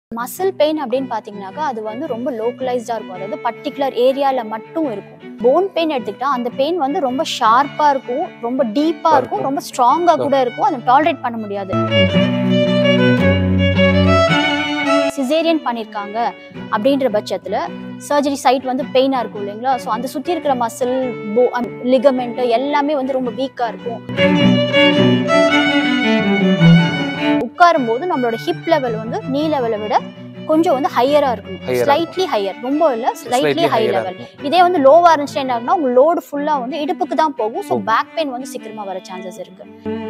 Muscle pain அப்படின்னு பார்த்தீங்கன்னாக்கா அது வந்து ரொம்ப லோக்கலைஸ்டாக இருக்கும் அதாவது பர்டிகுலர் ஏரியாவில் மட்டும் இருக்கும் போன் பெயின் எடுத்துக்கிட்டா அந்த பெயின் வந்து ரொம்ப ஷார்ப்பாக இருக்கும் ரொம்ப டீப்பாக இருக்கும் ரொம்ப ஸ்ட்ராங்காக கூட இருக்கும் அதை டாலரேட் பண்ண முடியாது சிசேரியன் பண்ணியிருக்காங்க அப்படின்ற பட்சத்தில் சர்ஜரி சைட் வந்து பெயினாக இருக்கும் இல்லைங்களா ஸோ அந்த சுற்றி இருக்கிற மசில் போ லிகமெண்ட் எல்லாமே வந்து ரொம்ப வீக்காக இருக்கும் உட்காரும் போது நம்மளோட ஹிப் லெவல் வந்து நீ லெவலை விட கொஞ்சம் வந்து ஹையரா இருக்கணும் Higher ஆ ஸ்லைட்லி ஹையர் ரொம்ப இல்ல ஸ்லைட்லி Slightly ஹை higher ஆ லெவல் இருக்கும். இதே வந்து லோவா இருந்துச்சுன்னா என்ன ஆகும்னா உங்க லோடு ஃபுல்லா வந்து இடுப்புக்கு தான் போகும் ஸோ போகும். பேக் பெயின் வந்து சீக்கிரமா வர சான்சஸ் இருக்கு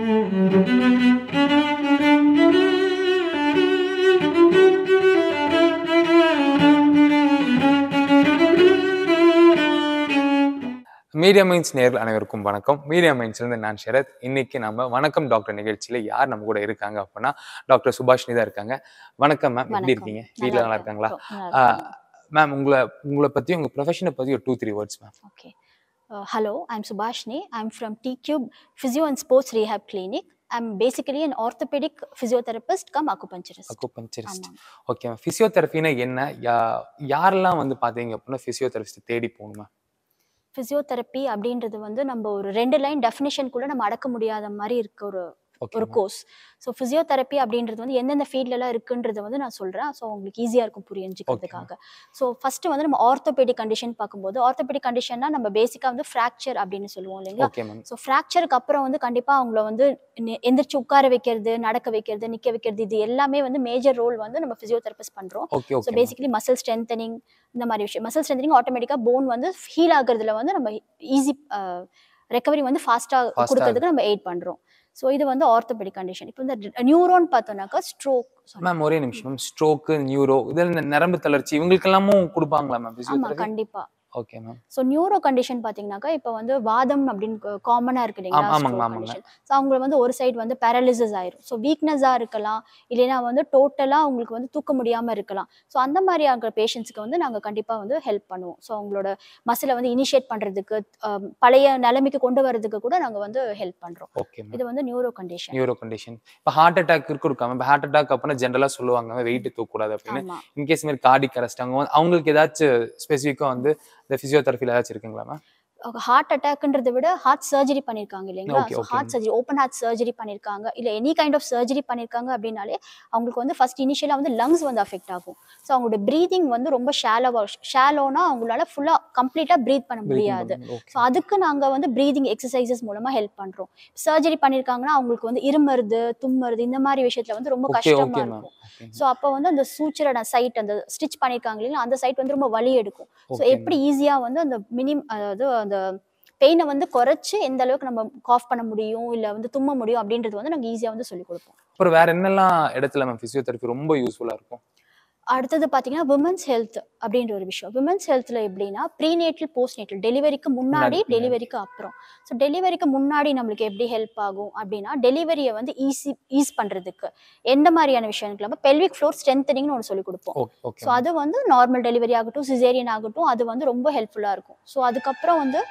மீடியா மைன்ஸ் நேர்கள் அனைவருக்கும் வணக்கம் மீடியா மைன்ஸ்லேருந்து நான் ஷரத் இன்னைக்கு நம்ம வணக்கம் டாக்டர் நிகழ்ச்சியில யார் நம்ம கூட இருக்காங்க அப்படின்னா டாக்டர் சுபாஷினி தான் இருக்காங்க வணக்கம் மேம் எப்படி வணக்கம். இருக்கீங்க வீட்டில் நல்லா இருக்காங்களா நல்லா இருக்காங்க. மேம் உங்களை உங்களை பத்தி உங்க ப்ரொஃபஷனை பத்தி ஒரு two three words ma'am Okay. Uh, hello, I'm Subhashni. I'm from T-Cube Physio and Sports Rehab Clinic. I'm basically an orthopedic physiotherapist come acupuncturist. Acupuncturist ஆமாம். ஓகே மேம் ஃபிசியோதெரபினா என்ன யா- யாரெல்லாம் வந்து பாத்தீங்க அப்படின்னா ஃபிசியோதெரபிஸ்ட் தேடி போகணுமா ஃபிசியோதெரப்பி அப்படின்றது வந்து நம்ம ஒரு ரெண்டு லைன் டெஃபினிஷன் கூட நம்ம அடக்க முடியாத மாதிரி இருக்க ஒரு ஓகே ஒரு கோர்ஸ் ஸோ ஃபிசியோதெரப்பி அப்படின்றது வந்து எந்தெந்த ஃபீல்ட்லலாம் இருக்குன்றதை வந்து நான் சொல்கிறேன் ஸோ உங்களுக்கு ஈஸியாக இருக்கும் புரிஞ்சுக்கிறதுக்காக ஸோ ஃபஸ்ட்டு வந்து நம்ம ஆர்த்தோபெடிக் கண்டிஷன் பார்க்கும்போது ஆர்த்தோபெடிக் கண்டிஷன்னா நம்ம பேசிக்காக வந்து ஃப்ராக்சர் அப்படின்னு சொல்லுவோம் இல்லைங்களா ஓகே மேம் ஸோ ஃப்ராக்சருக்கு அப்புறம் வந்து கண்டிப்பாக அவங்கள வந்து நெ- எந்திரிச்சு உட்கார வைக்கிறது நடக்க வைக்கிறது நிற்க வைக்கிறது இது எல்லாமே வந்து மேஜர் ரோல் வந்து நம்ம ஃபிசியோதெரபிஸ்ட் பண்ணுறோம் okay so okay basically muscle strengthening இந்த மாதிரி விஷயம் மசில் ஸ்ட்ரென்தனிங் ஆட்டோமேட்டிக்காக போன் வந்து ஹீல் ஆகுறதுல வந்து நம்ம ஈஸி ரெக்கவரி வந்து ஃபாஸ்ட்டாக Fast ஆ கொடுக்கறதுக்கு நம்ம எய்ட் பண்ணுறோம் ஸோ இது வந்து ஆர்த்தோபெடிக் கண்டிஷன் இப்போ இந்த நியூரோன் பார்த்தோம்னாக்கா ஸ்ட்ரோக் மேம் ஒரே நிமிஷம் மேம் ஸ்ட்ரோக்கு நியூரோ இதில் இந்த நரம்பு தளர்ச்சி இவங்களுக்கு எல்லாமும் கொடுப்பாங்களா மேம் ஆமாம் ஃபிசியோதெரபி கண்டிப்பாக okay ma'am so neuro condition பார்த்தீங்கன்னாக்கா இப்போ வந்து வாதம் அப்படின்னு காமனாக இருக்கு ஆமா, ஆமாங்க, இல்லைங்களா ஆமாங்க. கண்டிஷன் ஸோ அவங்க வந்து ஒரு சைடு வந்து பேரலிசஸ் ஆயிரும் ஸோ வீக்னஸாக இருக்கலாம் இல்லைன்னா வந்து டோட்டலாக அவங்களுக்கு வந்து தூக்க முடியாமல் இருக்கலாம் ஸோ அந்த மாதிரி ஆகிற பேஷண்ட்ஸ்க்கு வந்து நாங்கள் கண்டிப்பாக வந்து ஹெல்ப் பண்ணுவோம் ஸோ அவங்களோட மசிலை வந்து இனிஷியேட் பண்ணுறதுக்கு பழைய நிலைமைக்கு கொண்டு வரதுக்கு கூட நாங்கள் வந்து ஹெல்ப் பண்ணுறோம் ஓகே மேம் இது வந்து நியூரோ கண்டிஷன் நியூரோ கண்டிஷன் இப்போ ஹார்ட் அட்டாக் இருக்கு இருக்கா இப்போ ஹார்ட் அட்டாக் அப்படின்னா ஜென்ரலாக சொல்லுவாங்க வெயிட் தூக்கக்கூடாது அப்படின்னு ஆமாம் இன்கேஸ் மாதிரி கார்டிக் அரெஸ்ட் அவங்க வந்து- அவங்களுக்கு ஏதாச்சும் ஸ்பெசிஃபிக்காக வந்து இந்த ஃபிசியோதெரபியில் ஏதாச்சும் இருக்குங்களா மேம் ஹார்ட் அட்டாக்ன்றதை விட ஹார்ட் சர்ஜரி பண்ணியிருக்காங்க இல்லைங்களா Okay, so okay. Heart surgery open heart surgery பண்ணியிருக்காங்க இல்லை எனி கைண்ட் ஆஃப் சர்ஜரி பண்ணியிருக்காங்க அப்படின்னாலே அவங்களுக்கு வந்து ஃபர்ஸ்ட் இனிஷியலாக வந்து லங்ஸ் வந்து அஃபெக்ட் ஆகும் ஸோ அவங்களோட ப்ரீதிங் வந்து ரொம்ப ஷேலோவாக ஷேலோனா அவங்களால ஃபுல்லாக கம்ப்ளீட்டாக ப்ரீத் பண்ண முடியாது ஸோ அதுக்கு நாங்கள் வந்து ப்ரீதிங் எக்ஸசைசஸ் மூலமாக ஹெல்ப் பண்ணுறோம் சர்ஜரி பண்ணியிருக்காங்கன்னா அவங்களுக்கு வந்து இருமருது தும்மருது இந்த மாதிரி விஷயத்தில் வந்து ரொம்ப ஓகே கஷ்டமாக ஓகே மேம் இருக்கும் ஸோ அப்போ வந்து அந்த சூச்சரோட சைட் அந்த ஸ்டிச் பண்ணியிருக்காங்க இல்லைங்களா அந்த சைட் வந்து ரொம்ப வலி எடுக்கும் ஸோ Okay, எப்படி ஈஸியாக வந்து அந்த மினிம் அதாவது அந்த பெயினை வந்து குறைச்சு எந்த அளவுக்கு நம்ம காஃப் பண்ண முடியும் இல்லை வந்து தும்ம முடியும் அப்படின்றது வந்து நாங்கள் ஈஸியாக வந்து சொல்லிக் கொடுப்போம் அப்புறம் வேற என்னெல்லாம் இடத்துல மேம் ஃபிசியோதெரபி ரொம்ப யூஸ்ஃபுல்லாக இருக்கும் அடுத்தது பார்த்தீங்கன்னா விமன்ஸ் ஹெல்த் அப்படின்ற ஒரு விஷயம் விமன்ஸ் ஹெல்த்தில் எப்படின்னா ப்ரீநேட்டல் போஸ்ட்நேட்டல் டெலிவரிக்கு முன்னாடி முன்னாடி, டெலிவரிக்கு அப்புறம் ஸோ டெலிவரிக்கு முன்னாடி நம்மளுக்கு எப்படி ஹெல்ப் ஆகும் அப்படின்னா டெலிவரியை வந்து ஈஸி ஈஸ் பண்ணுறதுக்கு எந்த மாதிரியான விஷயங்களுக்கு நம்ம பெல்விக் ஃப்ளோர் ஸ்ட்ரென்தனிங்னு ஒன்று சொல்லிக் கொடுப்போம் ஓகே ஓகே ஸோ அது வந்து நார்மல் டெலிவரி ஆகட்டும் சிசேரியன் ஆகட்டும் அது வந்து ரொம்ப ஹெல்ப்ஃபுல்லாக இருக்கும் ஸோ அதுக்கப்புறம் வந்து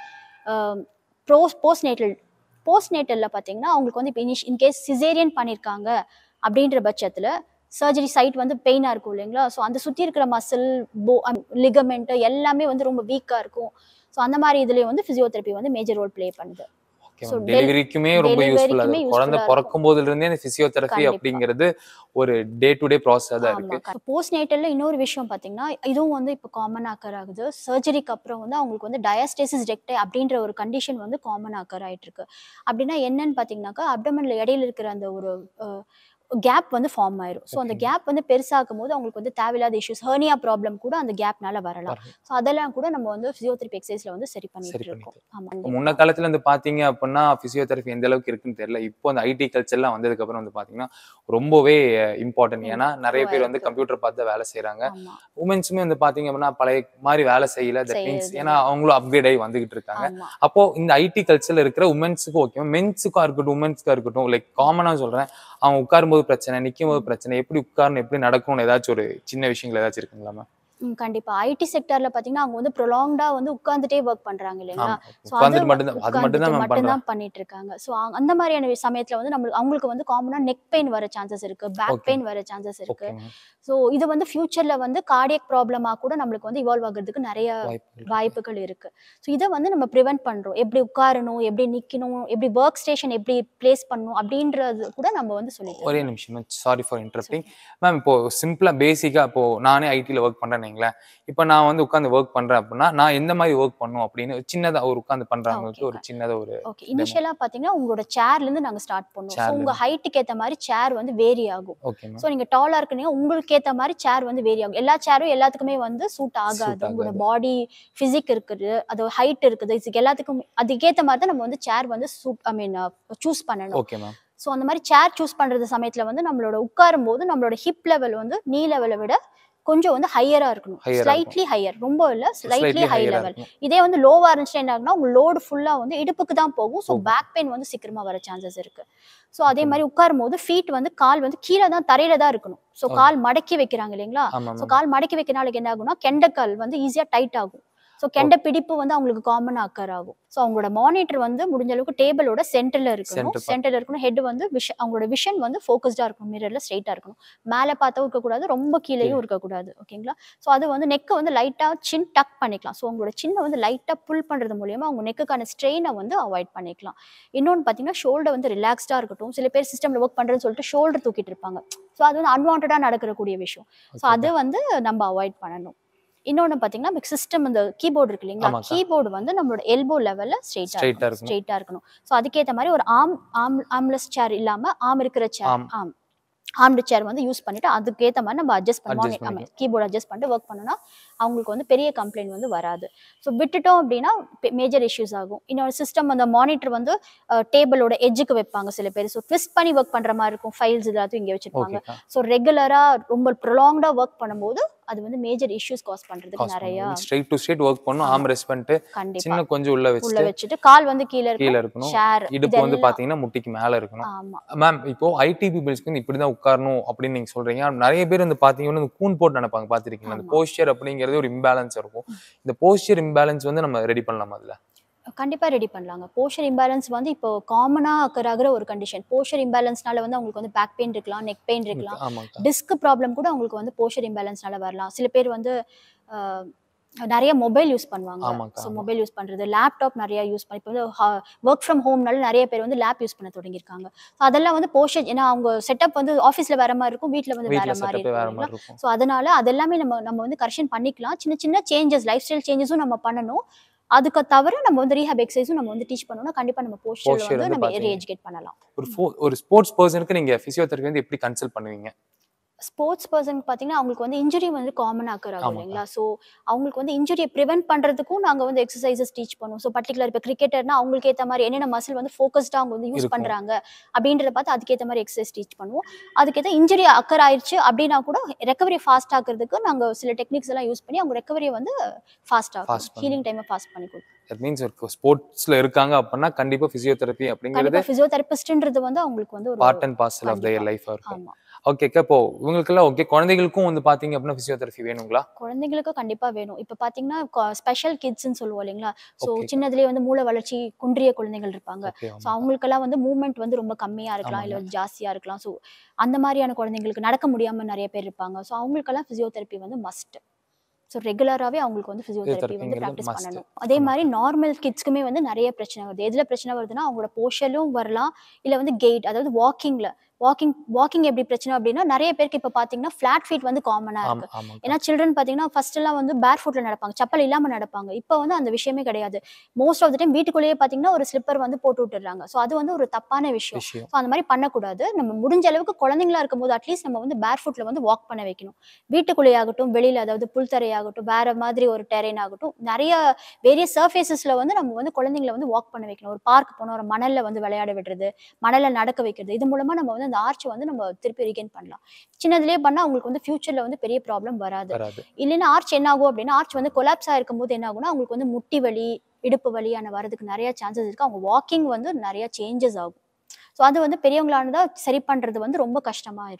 ப்ரோஸ் போஸ்ட் நேட்டல் போஸ்ட் நேட்டலில் பார்த்தீங்கன்னா அவங்களுக்கு வந்து இப்போ இனிஷ் இன்கேஸ் சிசேரியன் பண்ணியிருக்காங்க அப்படின்ற பட்சத்தில் சர்ஜரி சைட் வந்து பெயினாக இருக்கும் இல்லைங்களா ஸோ அந்த சுற்றி இருக்கிற மசில் போ லிகமெண்ட் எல்லாமே வந்து ரொம்ப வீக்காக இருக்கும் ஸோ அந்த மாதிரி இதுலேயும் வந்து ஃபிசியோதெரப்பி வந்து மேஜர் ரோல் ப்ளே பண்ணுது ஓகே So, del- டெலிவரிக்குமே ரொம்ப delivery யூஸ்ஃபுல்லாக க்குமே இருக்கும் குழந்தை useful ஆ பிறக்கும் போதுல இருந்தே இந்த ஃபிசியோதெரபி கண்டிப்பா. அப்படிங்கிறது ஒரு டே டு டே ப்ராசஸாக தான் இருக்கு ஆமாம் போஸ்ட் நேட்டலில் இன்னொரு விஷயம் பார்த்தீங்கன்னா இதுவும் வந்து இப்போ காமன் ஆக்கர் ஆகுது சர்ஜரிக்கு அப்புறம் வந்து அவங்களுக்கு வந்து டயஸ்டேசிஸ் ரெக்டை அப்படின்ற ஒரு கண்டிஷன் வந்து காமன் ஆக்கர் ஆயிட்டு இருக்கு அப்படின்னா என்னன்னு பார்த்தீங்கன்னாக்கா அப்டமன்ல இடையில இருக்கிற அந்த ஒரு கேப் வந்து ஃபார்ம் ஆயிரும் ஸோ அந்த Okay. கேப் வந்து பெருசாக்கும் போது அவங்களுக்கு வந்து தேவையில்லாத இஷ்யூஸ் ஹர்னியா ப்ராப்ளம் கூட அந்த கேப்னால வரலாம் வரலாம். ஸோ அதெல்லாம் கூட நம்ம வந்து ஃபிசியோதெரபி எக்ஸசைஸ்ல வந்து சரி சரி பண்ணிட்டு இருக்கோம் இப்ப ஆமாம் முன்ன காலத்துல இருந்து பாத்தீங்க அப்படின்னா பிசியோதெரபி எந்த அளவுக்கு இருக்குன்னு தெரியல இப்போ அந்த ஐடி கல்ச்சர்லாம் வந்ததுக்கு அப்புறம் வந்து பாத்தீங்கன்னா ரொம்பவே இம்பார்ட்டன்ட் ம், ஏன்னா நிறைய பேர் வந்து இருக்கு. கம்ப்யூட்டர் பார்த்து தான் வேலை செய்றாங்க ஆமா உமன்ஸுமே வந்து பாத்தீங்க அப்படின்னா பழைய மாதிரி வேலை செய்யல தட் மீன்ஸ் செய்யறது ஏன்னா அவங்களும் அப்கிரேட் ஆகி வந்துகிட்டு இருக்காங்க ஆமா அப்போ இந்த ஐடி கல்ச்சர்ல இருக்கிற உமன்ஸுக்கும் ஓகே மென்ஸுக்கா இருக்கட்டும் உமன்ஸ்க்கா இருக்கட்டும் லைக் காமனா சொல்றேன் அவங்க உட்காரும்போது பிரச்சனை நிற்கும் போது பிரச்சனை எப்படி உட்காரணும் எப்படி நடக்கணும்னு ஏதாச்சும் ஒரு சின்ன விஷயங்கள் ஏதாச்சும் இருக்குங்களா மேம் ம், கண்டிப்பா ஐடி செக்டர்ல பாத்தீங்கன்னா அவங்க வந்து ப்ரொலாங்டா வந்து உட்கார்ந்துட்டே ஒர்க் பண்றாங்க இல்லைங்களா ஆமா So உட்கார்ந்துட்டு அது மட்டும்தான் அது மட்டும் தான் உட்கார்ந்துட்டு மேம் பண்றோம் மட்டும்தான் பண்ணிட்டு இருக்காங்க ஸோ அந்த மாதிரியான சமயத்துல வந்து நம்ம அவங்களுக்கு வந்து காமனா நெக் பெயின் வர சான்சஸ் இருக்கு பேக் Okay. பெயின் வர சான்சஸ் இருக்கு ஓகே மேம் ஸோ இது வந்து ஃபியூச்சர்ல வந்து கார்டியக் ப்ராப்ளமா கூட நம்மளுக்கு வந்து இவால்வ் ஆகுறதுக்கு நிறைய வாய்ப்பு வாய்ப்புகள் இருக்கு ஸோ இதை வந்து நம்ம ப்ரிவென்ட் பண்றோம் எப்படி உட்காரணும் எப்படி நிக்கணும் எப்படி ஒர்க் ஸ்டேஷன் எப்படி பிளேஸ் பண்ணணும் அப்படின்றது கூட நம்ம வந்து சொல்லிட்டு ஒரே நிமிஷம் ma'am sorry for interrupting ma'am இப்போ சிம்பிளா பேசிக்கா இப்போ நானே ஐடில ஒர்க் பண்றேன்னு வைங்களேன் இப்போ நான் வந்து உட்காந்து ஒர்க் பண்றேன் அப்படின்னா நான் எந்த மாதிரி ஒர்க் பண்ணணும் அப்படின்னு சின்னதா ஒரு உட்காந்து பண்றவங்களுக்கு ஒரு சின்னதா ஒரு ஓகே இனிஷியலா பாத்தீங்கன்னா உங்களோட சேர்ல இருந்து நாங்க ஸ்டார்ட் பண்ணுவோம் Chair ஸோ ல உங்க ஹைட்டுக்கு ஏத்த மாதிரி சேர் வந்து வேரி ஆகும் ஓகே மேம் ஸோ நீங்க டாலா இருக்குனீங்க உங்களுக்கு ஏத்த மாதிரி சேர் வந்து வேரி ஆகும் எல்லா சேரும் எல்லாத்துக்குமே வந்து சூட் ஆகாது Suit உங்களோட ஆகாது. பாடி பிசிக் இருக்குது அது ஹைட் இருக்குது இதுக்கு எல்லாத்துக்கும் அதுக்கேத்த மாதிரி தான் நம்ம வந்து சேர் வந்து சூட் ஐ மீன் சூஸ் பண்ணணும் ஓகே மேம் ஸோ அந்த மாதிரி சேர் சூஸ் பண்றது சமயத்துல வந்து நம்மளோட உட்காரும் போது நம்மளோட ஹிப் லெவல் வந்து நீ லெவலை விட கொஞ்சம் வந்து ஹையரா இருக்கணும் Higher ஆ ஸ்லைட்லி ஹையர் ரொம்ப இல்ல ஸ்லைட்லி ஸ்லைட்லி ஹை ஹையரா லெவல் இருக்கும் இதே வந்து லோவா இருந்துச்சுன்னா என்ன ஆகுனா உங்க லோடு ஃபுல்லா வந்து இடுப்புக்கு தான் போகும் ஸோ போகும். பேக் பெயின் வந்து சீக்கிரமா வர சான்சஸ் இருக்கு ஸோ அதே மாதிரி உட்காரும் போது ஃபீட் வந்து கால் வந்து கீழே தான் தரையில தான் இருக்கணும் ஸோ Okay. கால் மடக்கி வைக்கிறாங்க இல்லைங்களா ஆமா ஸோ மேம் கால் மடக்கி வைக்கிறனால என்ன ஆகும்னா கெண்டைக்கால் வந்து ஈஸியா டைட் ஆகும் ஸோ கெண்டை பிடிப்பு வந்து அவங்களுக்கு காமன் அக்கர் ஆகும் ஸோ அவங்களோட மானிட்டர் வந்து முடிஞ்ச அளவுக்கு டேபிளோட சென்டர்ல இருக்கணும் Center part. சென்டர்ல இருக்கணும் ஹெட் வந்து விஷ அவங்களோட விஷன் வந்து ஃபோக்கஸ்டா இருக்கணும் மிரர்ல ஸ்ட்ரைட்டா இருக்கணும் மேலே பார்த்தும் இருக்கக்கூடாது ரொம்ப கீழேயும் இருக்கக்கூடாது ஓகேங்களா ஸோ அது வந்து நெக்கை வந்து லைட்டா சின் டக் பண்ணிக்கலாம் ஸோ உங்களோட சின்ன வந்து லைட்டா புல் பண்றது மூலியமா அவங்க நெக்குக்கான ஸ்ட்ரெயினை வந்து அவாய்ட் பண்ணிக்கலாம் இன்னொன்று பார்த்தீங்கன்னா ஷோல்டர் வந்து ரிலாக்ஸ்டா இருக்கட்டும் சில பேர் சிஸ்டம்ல ஒர்க் பண்றேன்னு சொல்லிட்டு ஷோல்டர் தூக்கிட்டு இருப்பாங்க ஸோ அது வந்து அன்வான்டா நடக்கக்கூடிய விஷயம் ஸோ Okay. அது வந்து நம்ம அவாய்ட் பண்ணணும் இன்னொன்று பார்த்தீங்கன்னா சிஸ்டம் இந்த கீபோர்டு இருக்கு இல்லைங்களா ஆமாக்கா. கீபோர்டு வந்து நம்மளோட எல்போ லெவல்ல Straight ஆ ஸ்ட்ரெயிட்டாக இருக்கணும். இருக்கணும் ஸ்ட்ரெயிட்டாக இருக்கணும் ஸோ அதுக்கேற்ற மாதிரி ஒரு ஆம் ஆம் ஆம்லெஸ் சேர் இல்லாம ஆம் இருக்கிற சேர் ஆம். ஆம் ஆம்டு சேர் வந்து யூஸ் பண்ணிட்டு அதுக்கேற்ற மாதிரி நம்ம அட்ஜஸ்ட் Adjust பண்ணுவோம் பண்ணிக்கலாம். கீபோர்டு அட்ஜஸ்ட் பண்ணிட்டு ஒர்க் பண்ணோம்னா அவங்களுக்கு வந்து பெரிய கம்ப்ளைண்ட் வந்து வராது ஸோ விட்டுட்டோம் அப்படின்னா மேஜர் இஷ்யூஸ் ஆகும் இன்னொரு சிஸ்டம் அந்த மானிட்டர் வந்து டேபிளோட எஜ்ஜுக்கு வைப்பாங்க சில பேர் ஸோ ட்விஸ்ட் பண்ணி ஒர்க் பண்ற மாதிரி இருக்கும் ஃபைல்ஸ் எல்லாத்தையும் இங்கே வச்சிருப்பாங்க ஓகேக்கா ஸோ ரெகுலரா ரொம்ப ப்ரொலாங்டா ஒர்க் பண்ணும்போது அது வந்து மேஜர் இஷ்யூஸ் காஸ் பண்றதுக்கு நிறைய ஸ்ட்ரைட் டு ஸ்ட்ரைட் ஒர்க் பண்ணும் ஆம் ரெஸ்ட் பண்ணிட்டு கண்டிப்பா சின்ன கொஞ்சம் உள்ள உள்ள வச்சுட்டு வச்சுட்டு கால் வந்து கீழே கீழ இருக்கும் இருக்கணும் ஷேர் இடுப்பு வந்து பாத்தீங்கன்னா முட்டிக்கு மேல இருக்கணும் ஆமா மேம் இப்போ ஐடி பீப்புள்ஸ்க்கு வந்து இப்படிதான் உட்காரணும் அப்படின்னு நீங்க சொல்றீங்க ஆனா நிறைய பேர் வந்து பாத்தீங்கன்னா இந்த கூன் போட்டு நினைப்பாங்க பாத்திருக்கீங்க அந்த ஆமா. போஸ்டர் அப்படிங்கிறது ஒரு இம்பேலன்ஸ் இருக்கும் இந்த போஸ்டர் இம்பேலன்ஸ் வந்து நம்ம ரெடி பண்ணலாம் அதுல கண்டிப்பா ரெடி பண்ணலாங்க போஷர் இம்பேலன்ஸ் வந்து இப்போ காமனா ஆகிற ஒரு கண்டிஷன் போஷர் இம்பேலன்ஸ்னால வந்து அவங்களுக்கு வந்து பேக் பெயின் இருக்கலாம் நெக் பெயின் இருக்கலாம் ஆமாக்கா டிஸ்க் ப்ராப்ளம் கூட அவங்களுக்கு வந்து போஷர் இம்பேலன்ஸ்னால வரலாம் சில பேர் வந்து ஆஹ், நிறைய மொபைல் யூஸ் பண்ணுவாங்க ஆமாக்கா, ஸோ ஆமா. மொபைல் யூஸ் பண்றது லேப்டாப் நிறைய யூஸ் பண்ணி இப்போ வந்து ஒர்க் ஃப்ரம் ஹோம்னால நிறைய பேர் வந்து லேப் யூஸ் பண்ண தொடங்கியிருக்காங்க So அதெல்லாம் வந்து போஷர் ஏன்னா அவங்க செட்டப் வந்து ஆஃபீஸ்ல வேற மாதிரி இருக்கும் வீட்ல வந்து வீட்ல வேற மாதிரி செட்டப் வேற இருக்கும் மாதிரி இருக்கும் ஸோ அதனால அதெல்லாமே நம்ம நம்ம வந்து கரெக்ஷன் பண்ணிக்கலாம் சின்ன சின்ன சேஞ்சஸ் லைஃப் ஸ்டைல் சேஞ்சஸும் நம்ம பண்ணணும் அதுக்கு தவிர நம்ம வந்து ரீஹாப் எக்ஸசைஸும் நம்ம வந்து டீச் பண்ணோம்னா கண்டிப்பா நம்ம போஸ்டர் Posture வந்து வந்து நம்ம பாத்தீங்க. ரீஎஜுகேட் பண்ணலாம் ஒரு ஃபோ- ஒரு ஸ்போர்ட்ஸ் பர்சனுக்கு நீங்க பிசியோதெரபி வந்து எப்படி கன்சல்ட் பண்ணுவீங்க ஸ்போர்ட்ஸ் பர்சன் பார்த்தீங்கன்னா அவங்களுக்கு வந்து இன்ஜுரி வந்து காமன் ஆக்கர் ஆகும் ஆமாக்கா. இல்லைங்களா ஸோ அவங்களுக்கு வந்து இன்ஜுரியை ப்ரிவென்ட் பண்ணுறதுக்கும் நாங்கள் வந்து எக்ஸசைசஸ் டீச் பண்ணுவோம் ஸோ பர்டிகுலர் இப்போ கிரிக்கெட்டர்னா அவங்களுக்கு ஏற்ற மாதிரி என்னென்ன மசில் வந்து ஃபோக்கஸ்டாக அவங்க வந்து யூஸ் இருக்கும். பண்ணுறாங்க அப்படின்றத பார்த்து அதுக்கேற்ற மாதிரி எக்ஸசைஸ் டீச் பண்ணுவோம் அதுக்கேற்ற இன்ஜுரி அக்கர் ஆயிடுச்சு அப்படின்னா கூட ரெக்கவரி ஃபாஸ்ட் ஆக்குறதுக்கு நாங்கள் சில டெக்னிக்ஸ் எல்லாம் யூஸ் பண்ணி அவங்க ரெக்கவரியை வந்து ஃபாஸ்ட் Fast ஆகும் பண்ணுவோம். ஹீலிங் டைமை ஃபாஸ்ட் பண்ணி கொடுக்கும் தட் மீன்ஸ் ஒரு ஸ்போர்ட்ஸ்ல இருக்காங்க அப்படின்னா கண்டிப்பா பிசியோதெரபி அப்படிங்கிறது கண்டிப்பாக ஃபிசியோதெரபிஸ்ட்ன்றது வந்து அவங்களுக்கு வந்து ஒரு part and parcel of their கண்டிப்பா. லைஃபா இருக்கும் ஆமாம் ஓகேக்கா இப்போ இவங்களுக்கெல்லாம் ஓகே குழந்தைகளுக்கும் வந்து பாத்தீங்க அப்படின்னா பிசியோதெரபி வேணுங்களா குழந்தைங்களுக்கு கண்டிப்பா வேணும் இப்ப பாத்தீங்கன்னா ஸ்பெஷல் கிட்ஸ்ன்னு சொல்லுவோம் இல்லைங்களா சோ Okay. சின்னதுலயே வந்து மூளை வளர்ச்சி குன்றிய குழந்தைகள் இருப்பாங்க ஓகே ஸோ அவங்களுக்கெல்லாம் வந்து மூவ்மெண்ட் வந்து ரொம்ப கம்மியா இருக்கலாம் இல்ல வந்து ஜாஸ்தியா இருக்கலாம் ஸோ அந்த மாதிரியான குழந்தைங்களுக்கு நடக்க முடியாம நிறைய பேர் இருப்பாங்க ஸோ அவங்களுக்கெல்லாம் பிசியோதெரப்பி வந்து மஸ்ட் ஸோ ரெகுலராகவே அவங்களுக்கு வந்து பிசியோதெரப்பி வந்து Physiotherapy-ங்கிறது ப்ராக்டிஸ் must. பண்ணணும் அதே மாதிரி நார்மல் கிட்ஸ்க்குமே வந்து நிறைய பிரச்சனை வருது எதுல பிரச்சனை வருதுன்னா அவங்களோட போஷலும் வரலாம் இல்ல வந்து கெயிட் அதாவது வாக்கிங்ல வாக்கிங் வாக்கிங் எப்படி பிரச்சனை அப்படின்னா நிறைய பேருக்கு இப்ப பாத்தீங்கன்னா ஃபிளாட் ஃபீட் வந்து காமனா இருக்கு ஆமா ஆமா ஏன்னா சில்ட்ரன் பார்த்தீங்கன்னா ஃபர்ஸ்ட் எல்லாம் வந்து பேர் ஃபுட்ல நடப்பாங்க செப்பல் இல்லாம நடப்பாங்க இப்போ வந்து அந்த விஷயமே கிடையாது மோஸ்ட் ஆஃப் த டைம் வீட்டுக்குள்ளேயே பார்த்தீங்கன்னா ஒரு ஸ்லிப்பர் வந்து போட்டு விட்டுறாங்க ஸோ அது வந்து ஒரு தப்பான விஷயம் விஷயம் ஸோ அந்த மாதிரி பண்ணக்கூடாது நம்ம முடிஞ்ச அளவுக்கு குழந்தைங்களா இருக்கும்போது அட்லீஸ்ட் நம்ம வந்து பேர் ஃபுட்ல வந்து வாக் பண்ண வைக்கணும் வீட்டுக்குள்ளே ஆகட்டும் வெளியில அதாவது புல்தரை ஆகட்டும் வேற மாதிரி ஒரு டெரைன் ஆகட்டும் நிறைய வேரியஸ் சர்ஃபேசஸ்ல வந்து நம்ம வந்து குழந்தைங்களை வந்து வாக் பண்ண வைக்கணும் ஒரு பார்க் போனோம் ஒரு மணல்ல வந்து விளையாட விடுறது மணல்ல நடக்க வைக்கிறது இது மூலமா நம்ம வந்து அந்த ஆர்ச்சை வந்து நம்ம திருப்பி ரீகெயின் பண்ணலாம் சின்னதுலேயே பண்ணா அவங்களுக்கு வந்து ஃபியூச்சர்ல வந்து பெரிய ப்ராப்ளம் வராது வராது இல்லைன்னா ஆர்ச் என்ன ஆகும் அப்படின்னா ஆர்ச் வந்து கொலாப்ஸ் ஆயிருக்கும் போது என்ன ஆகும்னா அவங்களுக்கு வந்து முட்டி வலி இடுப்பு வலியான வரதுக்கு நிறைய சான்சஸ் இருக்கு அவங்க வாக்கிங் வந்து நிறைய சேஞ்சஸ் ஆகும் ஸோ அது வந்து பெரியவங்களானதா சரி பண்றது வந்து ரொம்ப கஷ்டமாயிரும்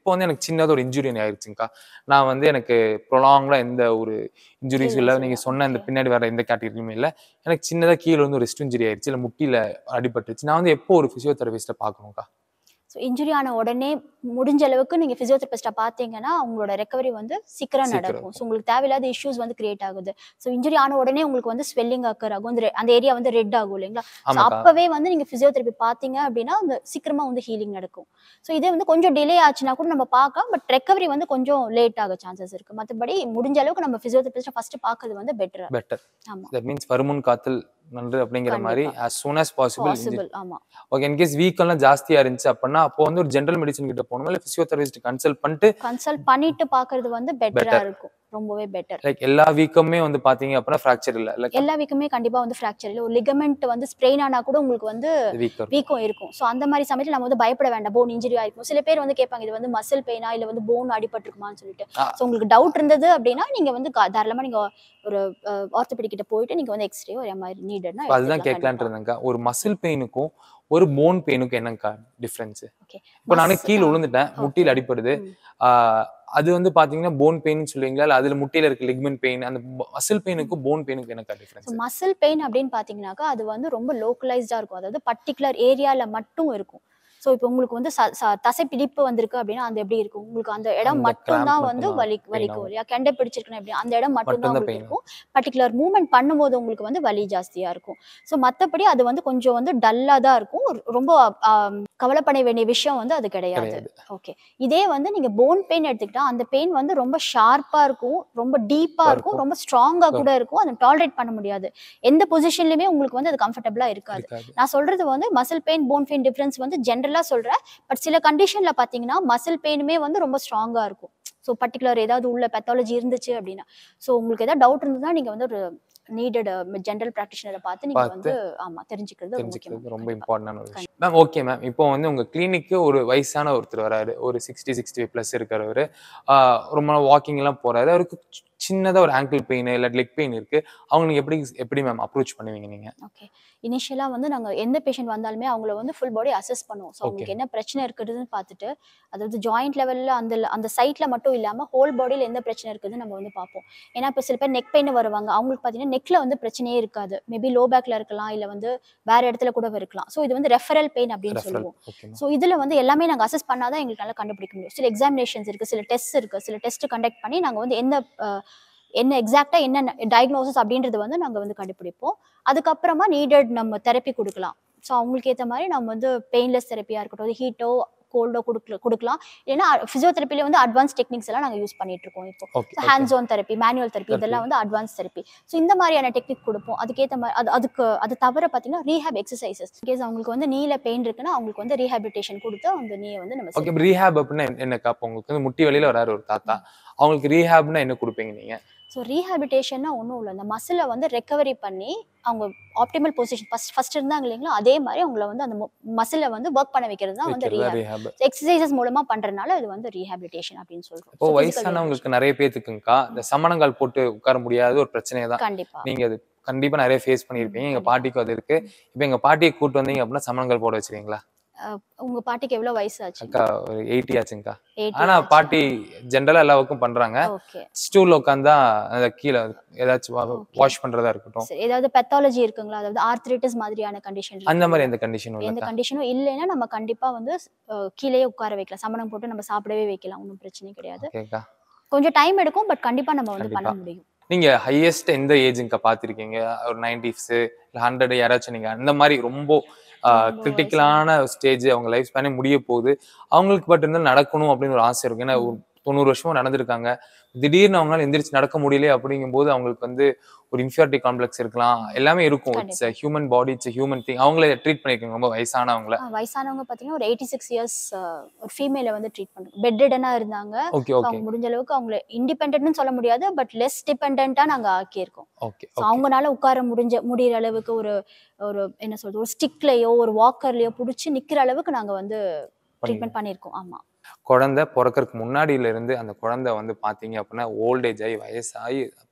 இப்போ வந்து எனக்கு சின்னதாக ஒரு இன்ஜுரி ஆயிடுச்சுங்கக்கா நான் வந்து எனக்கு ப்ரொலாங்காக எந்த ஒரு இன்ஜுரிஸும் இல்லை Illness நீங்கள் இல்ல. சொன்ன இந்த Okay. பின்னாடி வர எந்த கேட்டகரியுமே இல்லை எனக்கு சின்னதாக கீழே வந்து ஒரு ரிஸ்ட் இன்ஜுரி ஆயிடுச்சு இல்லை முட்டியில் அடிபட்டுருச்சு நான் வந்து எப்போ ஒரு ஃபிசியோதெரபிஸ்ட்டை பார்க்கணும்க்கா ஸோ இன்ஜுரி ஆன உடனே முடிஞ்ச அளவுக்கு நீங்கள் ஃபிசியோதெரபிஸ்ட்டை பார்த்தீங்கன்னா உங்களோட ரெக்கவரி வந்து சீக்கிரம் சீக்கிரம் நடக்கும் ஸோ உங்களுக்கு தேவையில்லாத இஷ்யூஸ் வந்து கிரியேட் ஆகுது ஸோ இன்ஜுரி ஆன உடனே உங்களுக்கு வந்து ஸ்வெல்லிங் அக்கர் ஆகும் அந்த re- அந்த ஏரியா வந்து ரெட் ஆகும் இல்லைங்களா ஸோ ஆமாக்கா அப்பவே வந்து நீங்கள் ஃபிசியோதெரபி பார்த்தீங்க அப்படின்னா அந்த சீக்கிரமா வந்து ஹீலிங் நடக்கும் ஸோ இதே வந்து கொஞ்சம் டிலே ஆச்சுன்னா கூட நம்ம பார்க்கலாம் பட் ரெக்கவரி வந்து கொஞ்சம் லேட் ஆக சான்சஸ் இருக்கு மற்றபடி முடிஞ்ச அளவுக்கு நம்ம ஃபிசியோதெரபிஸ்ட்டை ஃபர்ஸ்ட் பார்க்கறது வந்து பெட்டர் பெட்டர் ஆமா தட் மீன்ஸ் வருமுன் காத்தல் நன்று அப்படிங்கிற மாதிரி கண்டிப்பா. as soon as possible possible ஆமா ஓகே இன்கேஸ் வீக்கெல்லாம் ஜாஸ்தியா இருந்துச்சு அப்படின்னா அப்போ வந்து ஒரு ஜென்ரல் மெடிசன் கிட்ட போகணுமா இல்லை ஃபிசியோதெரபிஸ்ட் கன்சல்ட் பண்ணிட்டு கன்சல்ட் பண்ணிட்டு பார்க்கறது வந்து பெட்டரா Better. இருக்கும் ரொம்பவே பெட்டர் லைக் எல்லா வீக்குமே வந்து பாத்தீங்க அப்படின்னா ஃப்ராக்சர் இல்லை லைக் எல்லா வீக்குமே கண்டிப்பா வந்து ஃப்ராக்சர் இல்லை ஒரு லிகமெண்ட் வந்து ஸ்ப்ரெயின் ஆனா கூட உங்களுக்கு வந்து வீக் வீக்கம் இருக்கும் ஸோ அந்த மாதிரி சமயத்தில் நம்ம வந்து பயப்பட வேண்டாம் போன் இன்ஜுரி ஆயிருக்கும் சில பேர் வந்து கேட்பாங்க இது வந்து மசில் பெயினா இல்லை வந்து போன் அடிபட்டிருக்குமான்னு சொல்லிட்டு ஆ. ஸோ உங்களுக்கு டவுட் இருந்தது அப்படின்னா நீங்க வந்து கா- தாராளமா நீங்க ஒரு ஆர்த்தோபெடிக் கிட்ட போயிட்டு நீங்க வந்து எக்ஸ்ரே ஒரு எம்ஐ நீடட்னா அதுதான் கேட்கலான்ட்டு இருந்தேங்க்கா ஒரு மசில் பெயினுக்கும் ஒரு போன் பெயினுக்கும் என்னங்கக்கா டிஃப்ரென்ஸ் ஓகே இப்போ நானே கீழே விழுந்துட்டேன் முட்டியில் அடிப்படுது ம். ஆஹ் அது வந்து பாத்தீங்கன்னா போன் பெயின் சொல்லுவீங்களா இல்லை அதுல முட்டியில இருக்க லிக்மெண்ட் பெயின் அந்த மசில் பெயினுக்கும் போன் பெயினுக்கும் என்னக்கா டிஃப்ரென்ஸ் மசில் பெயின் அப்படின்னு பார்த்தீங்கன்னாக்கா அது வந்து ரொம்ப லோக்கலைஸ்டாக இருக்கும் அதாவது பர்டிகுலர் ஏரியாவில் மட்டும் இருக்கும் ஸோ இப்போ உங்களுக்கு வந்து ச- ச- தசை பிடிப்பு வந்திருக்கு அப்படின்னா அந்த எப்படி இருக்கும் உங்களுக்கு அந்த இடம் அந்த மட்டும்தான் cramp வந்து மட்டும்தான் வலி pain வலிக்கும் ஆகும். இல்லையா கெண்டை பிடிச்சிருக்கணும் எப்படி அந்த இடம் மட்டும்தான் மட்டும்தான் உங்களுக்கு pain இருக்கும் பர்டிகுலர் மூவ்மெண்ட் பண்ணும்போது உங்களுக்கு வந்து வலி ஜாஸ்தியாக இருக்கும் ஸோ மற்றபடி அது வந்து கொஞ்சம் வந்து டல்லாக தான் இருக்கும் ஒரு- ரொம்ப ஆம், கவலைப்பட வேண்டிய விஷயம் வந்து அது கிடையாது கிடையாது ஓகே இதே வந்து நீங்க போன் பெயின் எடுத்துக்கிட்டா அந்த பெயின் வந்து ரொம்ப ஷார்ப்பா இருக்கும் ரொம்ப டீப்பா இருக்கும் இருக்கும். ரொம்ப ஸ்ட்ராங்கா கூட இருக்கும் அதை டாலரேட் பண்ண முடியாது எந்த பொசிஷன்லயுமே உங்களுக்கு வந்து அது கம்ஃபர்டபுளா இருக்காது இருக்காது நான் சொல்றது வந்து muscle pain bone pain difference வந்து ஜென்ரலா சொல்றேன் பட் சில கண்டிஷன்ல பாத்தீங்கன்னா மசில் பெயினுமே வந்து ரொம்ப ஸ்ட்ராங்கா இருக்கும் ஸோ பர்டிகுலர் ஏதாவது உள்ள பெத்தாலஜி இருந்துச்சு அப்படின்னா ஸோ உங்களுக்கு ஏதாவது டவுட் இருந்ததுன்னா நீங்க வந்து ஒரு நீடட் ஜென்ரல் ப்ராக்டிஷனரை பார்த்து நீங்க பார்த்து வந்து ஆமா தெரிஞ்சுக்கிறது ரொம்ப தெரிஞ்சுக்கிறது முக்கியம் ரொம்ப இம்பார்ட்டன்டான ஒரு விஷயம் மேம் ஓகே மேம் இப்போ வந்து உங்க கிளினிக்கு ஒரு வயசான ஒருத்தர் வராரு ஒரு சிக்ஸ்டி சிக்ஸ்டி ஃபைவ் ப்ளஸ் இருக்கிறவர் ரொம்ப நாள் வாக்கிங் எல்லாம் போறாரு அவருக்கு சி- சின்னதா ஒரு ஆங்கிள் பெயின் இல்லை லெக் பெயின் இருக்கு அவங்க நீங்க எப்படி எப்படி மேம் அப்ரோச் பண்ணுவீங்க நீங்க ஓகே இனிஷியலாக வந்து நாங்கள் எந்த பேஷண்ட் வந்தாலுமே அவங்கள வந்து ஃபுல் பாடி அசஸ் பண்ணுவோம் ஸோ அவங்களுக்கு Okay. என்ன பிரச்சனை இருக்குதுன்னு பார்த்துட்டு அதாவது ஜாயிண்ட் லெவலில் அந்த அந்த சைட்டில் மட்டும் இல்லாமல் ஹோல் பாடியில் எந்த பிரச்சனை இருக்குதுன்னு நம்ம வந்து பார்ப்போம் ஏன்னா இப்போ சில பேர் நெக் பெயின் வருவாங்க அவங்களுக்கு பார்த்தீங்கன்னா நெக்கில் வந்து பிரச்சனையே இருக்காது மேபி லோ பேக்கில் இருக்கலாம் இல்லை வந்து வேற இடத்துல கூட இருக்கலாம் ஸோ இது வந்து ரெஃபரல் பெயின் அப்படின்னு ரெஃபரல் சொல்லுவோம் ஓகே மேம் ஸோ இதில் வந்து எல்லாமே நாங்கள் அசஸ் பண்ணாதான் எங்களுக்கு நல்லா கண்டுபிடிக்க முடியும் சில எக்ஸாமினேஷன்ஸ் இருக்குது சில டெஸ்ட் இருக்குது சில டெஸ்ட் கண்டக்ட் பண்ணி நாங்கள் வந்து எந்த அஹ், என்ன எக்ஸாக்டாக என்ன டயக்னோசிஸ் அப்படின்றது வந்து நாங்கள் வந்து கண்டுபிடிப்போம் அதுக்கப்புறமா நீடட் நம்ம தெரப்பி கொடுக்கலாம் ஸோ அவங்களுக்கு ஏற்ற மாதிரி நம்ம வந்து பெயின்லெஸ் தெரப்பியாக இருக்கட்டும் ஹீட்டோ கோல்டோ கொடுக்கல கொடுக்கலாம் இல்லைன்னா ஃபிசியோதெரப்பிலே வந்து அட்வான்ஸ் டெக்னிக்ஸ் எல்லாம் நாங்கள் யூஸ் பண்ணிட்டு இருக்கோம் இப்போ okay hands on therapy manual therapy Therapy. இதெல்லாம் வந்து அட்வான்ஸ் தெரப்பி ஸோ இந்த மாதிரியான டெக்னிக் கொடுப்போம் அதுக்கேற்ற மாதிரி அது அதுக்கு அது தவிர பார்த்தீங்கன்னா ரீஹேப் எக்ஸசைசஸ் கேஸ் அவங்களுக்கு வந்து நீல பெயின் இருக்குன்னா அவங்களுக்கு வந்து ரீஹாபிலிட்டேஷன் கொடுத்து அந்த நீயை வந்து நம்ம ஓகே ரீஹேப் அப்படின்னா என்ன- என்னக்கா அப்போ உங்களுக்கு வந்து முட்டி வலியில வராரு ஒரு தாத்தா அவங்களுக்கு ரீஹேப்னா என்ன கொடுப்பீங்க நீங்க ஸோ ரீஹாபிலிட்டேஷன்னா ஒன்றும் இல்லை அந்த மசிலை வந்து ரெக்கவரி பண்ணி அவங்க ஆப்டிமல் பொசிஷன் ஃபஸ்ட் ஃபர்ஸ்ட் இருந்தாங்க இல்லைங்களா அதே மாதிரி அவங்கள வந்து அந்த மசிலை வந்து ஒர்க் பண்ண வைக்கிறது தான் வந்து வைக்கிறதா ரீஹாப் ரீஹேப் எக்ஸசைசஸ் மூலமா பண்றதுனால இது வந்து ரீஹாபிலிட்டேஷன் அப்படின்னு சொல்றோம் இப்போ So, physical வயசானவங்களுக்கு நிறைய பேத்துக்குங்கக்கா இந்த சமணங்கால் போட்டு உட்கார முடியாத ஒரு பிரச்சனை தான் rehabilitation. கண்டிப்பா நீங்க அது கண்டிப்பா நிறைய ஃபேஸ் பண்ணியிருப்பீங்க எங்க கண்டிப்பா. பாட்டிக்கும் அது இருக்கு இப்போ எங்க பாட்டியை கூட்டு வந்தீங்க அப்படின்னா சமணங்கால் போட வச்சிருக்கீங்களா அஹ், உங்க பாட்டிக்கு எவ்வளவு வயசு ஆச்சு அக்கா ஒரு எயிட்டி ஆச்சுங்கக்கா ஆனா பாட்டி ஜென்ரலா எல்லா ஒர்க்கும் பண்றாங்க ஓகே ஸ்டூல்ல உட்காந்தா அந்த கீழே ஏதாச்சும் Okay. வாஷ் பண்றதா இருக்கட்டும் ஏதாவது பெத்தாலஜி இருக்குங்களா அதாவது ஆர்த்ரைட்டிஸ் மாதிரியான கண்டிஷன் அந்த மாதிரி எந்த கண்டிஷனும் எந்த இல்லக்கா கண்டிஷனும் இல்லைன்னா நம்ம கண்டிப்பா வந்து அஹ், கீழேயே உட்கார வைக்கலாம் சமணம் போட்டு நம்ம சாப்பிடவே வைக்கலாம் ஒன்றும் பிரச்சனை கிடையாது ஓகேக்கா கொஞ்சம் டைம் எடுக்கும் பட் கண்டிப்பா நம்ம வந்து பண்ண கண்டிப்பா. முடியும் நீங்க ஹையஸ்ட் எந்த ஏஜுங்க பாத்திருக்கீங்க ஒரு நைன்டிஸ் இல்ல ஹண்ட்ரட் யாராச்சும் நீங்க அந்த மாதிரி ரொம்ப ரொம்ப கிரிட்டிக்கலான ஸ்டேஜ் அவங்க லைஃப் ஸ்பேனே முடிய போகுது அவங்களுக்கு பட் இருந்தாலும் நடக்கணும் அப்படின்னு ஒரு ஆசை இருக்கும் ஏன்னா ஒரு தொண்ணூறு வருஷமா நடந்திருக்காங்க திடீர்னு அவங்களால எந்திரிச்சு நடக்க முடியல அப்படிங்கும்போது அவங்களுக்கு வந்து ஒரு இன்ஃபியாரிட்டி காம்ப்ளெக்ஸ் இருக்கலாம் எல்லாமே இருக்கும் it's human body it's human thing அவங்கள ட்ரீட் பண்ணிருக்காங்க ரொம்ப வயசானவங்கள அஹ், வயசானவங்க பாத்தீங்கன்னா ஒரு எயிட்டி சிக்ஸ் இயர்ஸ் ஒரு ஃபீமேல வந்து ட்ரீட் பண்றோம் பெட்ரிடனா இருந்தாங்க ஓகே So, ஓகே அவங்க முடிஞ்ச அளவுக்கு அவங்கள இண்டிபெண்ட்னு சொல்ல முடியாது பட் லெஸ் டிபெண்டா நாங்க ஆக்கியிருக்கோம் ஓகே ஸோ அவங்கனால உட்கார முடிஞ்ச முடியிற அளவுக்கு ஒரு ஒரு என்ன சொல்றது ஒரு ஸ்டிக்லயோ ஒரு வாக்கர்லயோ பிடிச்சி நிக்கிற அளவுக்கு நாங்க வந்து ட்ரீட்மெண்ட் பண்ணியிருக்கோம் ஆமா குழந்தை பிறக்கறதுக்கு முன்னாடியில இருந்து அந்த குழந்தை வந்து பாத்தீங்க அப்படின்னா ஓல்ட் ஏஜ் ஆகி வயசாகி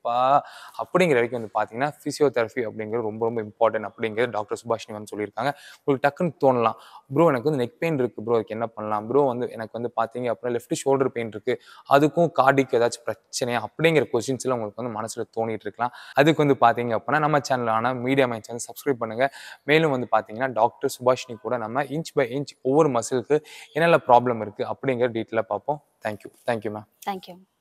எப்பா அப்படிங்கிற வரைக்கும் வந்து பார்த்தீங்கன்னா ஃபிசியோதெரபி அப்படிங்கிறது ரொம்ப ரொம்ப இம்பார்ட்டன்ட் அப்படிங்கிறது டாக்டர் சுபாஷினி வந்து சொல்லியிருக்காங்க உங்களுக்கு டக்குன்னு தோணலாம் ப்ரோ எனக்கு வந்து நெக் பெயின் இருக்கு ப்ரோ அதுக்கு என்ன பண்ணலாம் ப்ரோ வந்து எனக்கு வந்து பார்த்தீங்க அப்படின்னா லெஃப்ட் ஷோல்டர் பெயின் இருக்கு அதுக்கும் கார்டிக்கு ஏதாச்சும் பிரச்சனையா அப்படிங்கிற கொஸ்டின்ஸ் எல்லாம் உங்களுக்கு வந்து மனசுல தோணிட்டு இருக்கலாம் அதுக்கு வந்து பார்த்தீங்க அப்படின்னா நம்ம சேனலான மீடியா மை சேனல் சப்ஸ்கிரைப் பண்ணுங்க மேலும் வந்து பார்த்தீங்கன்னா டாக்டர் சுபாஷினி கூட நம்ம இன்ச் பை இன்ச் ஒவ்வொரு மசிலுக்கு என்னென்ன ப்ராப்ளம் இருக்கு அப்படிங்கிற டீட்டெயிலாக பார்ப்போம் தேங்க்யூ தேங்க்யூ மேம் தேங்க்யூ